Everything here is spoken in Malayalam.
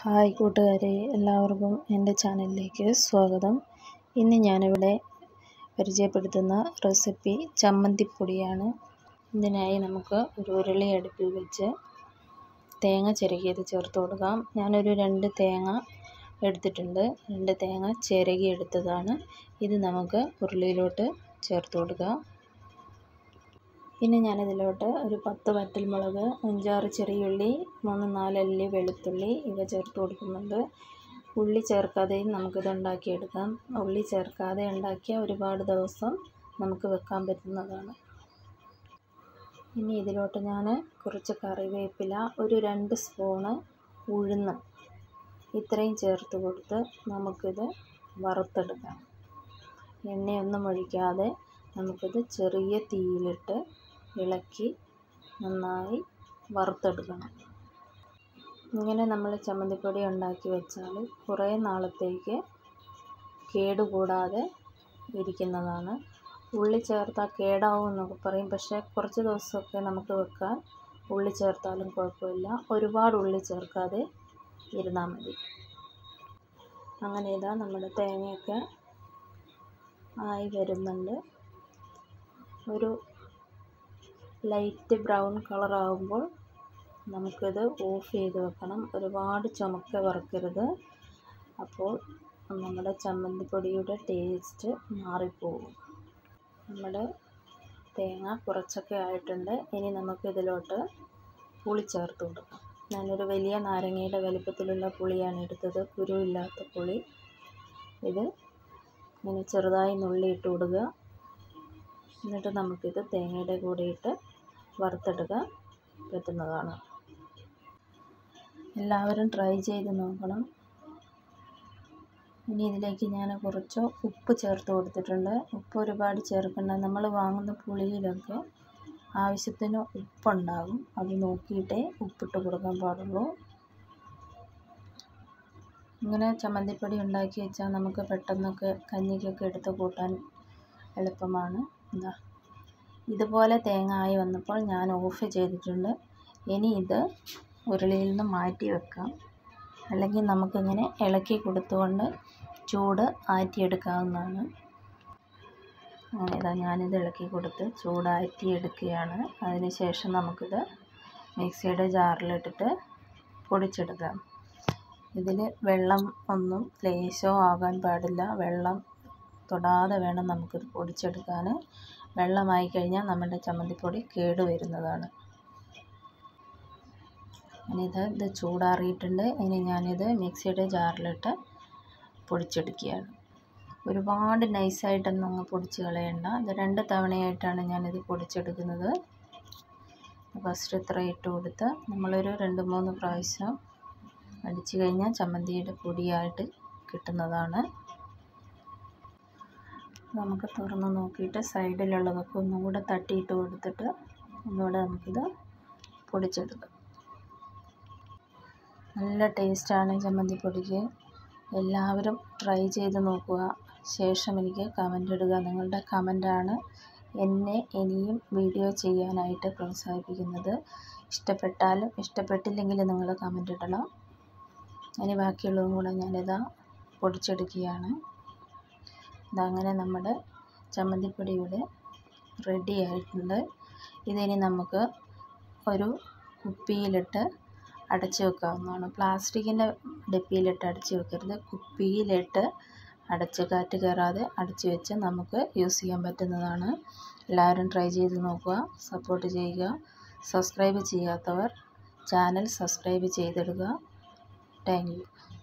ഹായ് കൂട്ടുകാരെ എല്ലാവർക്കും എൻ്റെ ചാനലിലേക്ക് സ്വാഗതം ഇന്ന് ഞാനിവിടെ പരിചയപ്പെടുത്തുന്ന റെസിപ്പി ചമ്മന്തിപ്പൊടിയാണ് ഇതിനായി നമുക്ക് ഒരു ഉരുളി അടുപ്പിൽ വെച്ച് തേങ്ങ ചിരകിയത് ചേർത്ത് കൊടുക്കാം ഞാനൊരു രണ്ട് തേങ്ങ എടുത്തിട്ടുണ്ട് രണ്ട് തേങ്ങ ചിരകി എടുത്തതാണ് ഇത് നമുക്ക് ഉരുളിയിലോട്ട് ചേർത്ത് കൊടുക്കാം പിന്നെ ഞാനിതിലോട്ട് ഒരു പത്ത് വറ്റൽമുളക് അഞ്ചാറ് ചെറിയുള്ളി മൂന്ന് നാലല്ലി വെളുത്തുള്ളി ഇവ ചേർത്ത് കൊടുക്കുന്നുണ്ട് ഉള്ളി ചേർക്കാതെയും നമുക്കിത് ഉണ്ടാക്കിയെടുക്കാം ഉള്ളി ചേർക്കാതെ ഉണ്ടാക്കിയ ഒരുപാട് ദിവസം നമുക്ക് വെക്കാൻ പറ്റുന്നതാണ് ഇനി ഇതിലോട്ട് ഞാൻ കുറച്ച് കറിവേപ്പില ഒരു രണ്ട് സ്പൂണ് ഉഴുന്ന് ഇത്രയും ചേർത്ത് കൊടുത്ത് നമുക്കിത് വറുത്തെടുക്കാം എണ്ണയൊന്നും ഒഴിക്കാതെ നമുക്കിത് ചെറിയ തീയിലിട്ട് ഇളക്കി നന്നായി വറുത്തെടുക്കണം ഇങ്ങനെ നമ്മൾ ചമ്മന്തിപ്പൊടി ഉണ്ടാക്കി വെച്ചാൽ കുറേ നാളത്തേക്ക് കേടുകൂടാതെ ഇരിക്കുന്നതാണ് ഉള്ളി ചേർത്താൽ കേടാവും എന്നൊക്കെ പറയും പക്ഷേ കുറച്ച് ദിവസമൊക്കെ നമുക്ക് വെക്കാൻ ഉള്ളി ചേർത്താലും കുഴപ്പമില്ല ഒരുപാട് ഉള്ളി ചേർക്കാതെ ഇരുന്നാൽ മതി അങ്ങനെ ഇതാ നമ്മുടെ തേങ്ങയൊക്കെ ആയി വരുന്നുണ്ട് ഒരു ലൈറ്റ് ബ്രൗൺ കളറാകുമ്പോൾ നമുക്കിത് ഓഫ് ചെയ്ത് വെക്കണം ഒരുപാട് ചുമക്ക വറുക്കരുത് അപ്പോൾ നമ്മുടെ ചമ്മന്തിപ്പൊടിയുടെ ടേസ്റ്റ് മാറിപ്പോകും നമ്മുടെ തേങ്ങ കുറച്ചൊക്കെ ആയിട്ടുണ്ട് ഇനി നമുക്കിതിലോട്ട് പുളി ചേർത്ത് കൊടുക്കാം ഞാനൊരു വലിയ നാരങ്ങയുടെ വലിപ്പത്തിലുള്ള പുളിയാണ് എടുത്തത് കുരുവില്ലാത്ത പുളി ഇത് ഇങ്ങനെ ചെറുതായി നുള്ളിയിട്ട് കൊടുക്കുക എന്നിട്ട് നമുക്കിത് തേങ്ങയുടെ കൂടെ ഇട്ട് വറുത്തെടുക്കാൻ പറ്റുന്നതാണ് എല്ലാവരും ട്രൈ ചെയ്ത് നോക്കണം ഇനി ഇതിലേക്ക് ഞാൻ കുറച്ച് ഉപ്പ് ചേർത്ത് കൊടുത്തിട്ടുണ്ട് ഉപ്പ് ഒരുപാട് ചേർക്കണ്ട നമ്മൾ വാങ്ങുന്ന പുളിയിലൊക്കെ ആവശ്യത്തിന് ഉപ്പുണ്ടാകും അത് നോക്കിയിട്ടേ ഉപ്പിട്ട് കൊടുക്കാൻ പാടുള്ളൂ ഇങ്ങനെ ചമ്മന്തിപ്പൊടി ഉണ്ടാക്കി വെച്ചാൽ നമുക്ക് പെട്ടെന്നൊക്കെ കഞ്ഞിക്കൊക്കെ എടുത്ത് കൂട്ടാൻ എളുപ്പമാണ് എന്താ ഇതുപോലെ തേങ്ങ ആയി വന്നപ്പോൾ ഞാൻ ഓഫ് ചെയ്തിട്ടുണ്ട് ഇനി ഇത് ഉരുളിയിൽ നിന്ന് മാറ്റി വെക്കാം അല്ലെങ്കിൽ നമുക്കിങ്ങനെ ഇളക്കി കൊടുത്തുകൊണ്ട് ചൂട് ആറ്റിയെടുക്കാവുന്നതാണ് അങ്ങനെ ഇതാ ഞാനിത് ഇളക്കി കൊടുത്ത് ചൂടാറ്റിയെടുക്കുകയാണ് അതിന് ശേഷം നമുക്കിത് മിക്സിയുടെ ജാറിലിട്ടിട്ട് പൊടിച്ചെടുക്കാം ഇതിൽ വെള്ളം ഒന്നും ലേശോ ആകാൻ പാടില്ല വെള്ളം തൊടാതെ വേണം നമുക്കിത് പൊടിച്ചെടുക്കാൻ വെള്ളമായി കഴിഞ്ഞാൽ നമ്മുടെ ചമ്മന്തിപ്പൊടി കേട് വരുന്നതാണ് ഇനിയിത് ഇത് ചൂടാറിയിട്ടുണ്ട് ഇനി ഞാനിത് മിക്സിയുടെ ജാറിലിട്ട് പൊടിച്ചെടുക്കുകയാണ് ഒരുപാട് നൈസായിട്ടൊന്നും അങ്ങ് പൊടിച്ച് കളയണ്ട ഇത് രണ്ട് തവണയായിട്ടാണ് ഞാനിത് പൊടിച്ചെടുക്കുന്നത് ഫസ്റ്റ് ഇത്ര ഇട്ട് കൊടുത്ത് നമ്മളൊരു രണ്ട് മൂന്ന് പ്രാവശ്യം അടിച്ചു കഴിഞ്ഞാൽ ചമ്മന്തിയുടെ പൊടിയായിട്ട് കിട്ടുന്നതാണ് നമുക്ക് തുറന്ന് നോക്കിയിട്ട് സൈഡിലുള്ളതൊക്കെ ഒന്നും കൂടെ തട്ടിയിട്ട് കൊടുത്തിട്ട് ഒന്നുകൂടെ നമുക്കിത് പൊടിച്ചെടുക്കാം നല്ല ടേസ്റ്റാണ് ചമ്മന്തിപ്പൊടിക്ക് എല്ലാവരും ട്രൈ ചെയ്ത് നോക്കുക ശേഷം എനിക്ക് കമൻ്റ് ഇടുക നിങ്ങളുടെ കമൻ്റാണ് എന്നെ ഇനിയും വീഡിയോ ചെയ്യാനായിട്ട് പ്രോത്സാഹിപ്പിക്കുന്നത് ഇഷ്ടപ്പെട്ടാലും ഇഷ്ടപ്പെട്ടില്ലെങ്കിലും നിങ്ങൾ കമൻ്റ് ഇടണം ഇനി ബാക്കിയുള്ളതും കൂടെ ഞാനിതാ പൊടിച്ചെടുക്കുകയാണ് ഇതങ്ങനെ നമ്മുടെ ചമ്മന്തിപ്പൊടി ഇവിടെ റെഡി ആയിട്ടുണ്ട് ഇതിനി നമുക്ക് ഒരു കുപ്പിയിലിട്ട് അടച്ചു വെക്കാവുന്നതാണ് പ്ലാസ്റ്റിക്കിൻ്റെ ഡപ്പിയിലിട്ട് അടച്ചു വെക്കരുത് കുപ്പിയിലിട്ട് അടച്ച് കാറ്റ് കയറാതെ അടച്ചു വെച്ച് നമുക്ക് യൂസ് ചെയ്യാൻ പറ്റുന്നതാണ് എല്ലാവരും ട്രൈ ചെയ്ത് നോക്കുക സപ്പോർട്ട് ചെയ്യുക സബ്സ്ക്രൈബ് ചെയ്യാത്തവർ ചാനൽ സബ്സ്ക്രൈബ് ചെയ്തിടുക താങ്ക് യു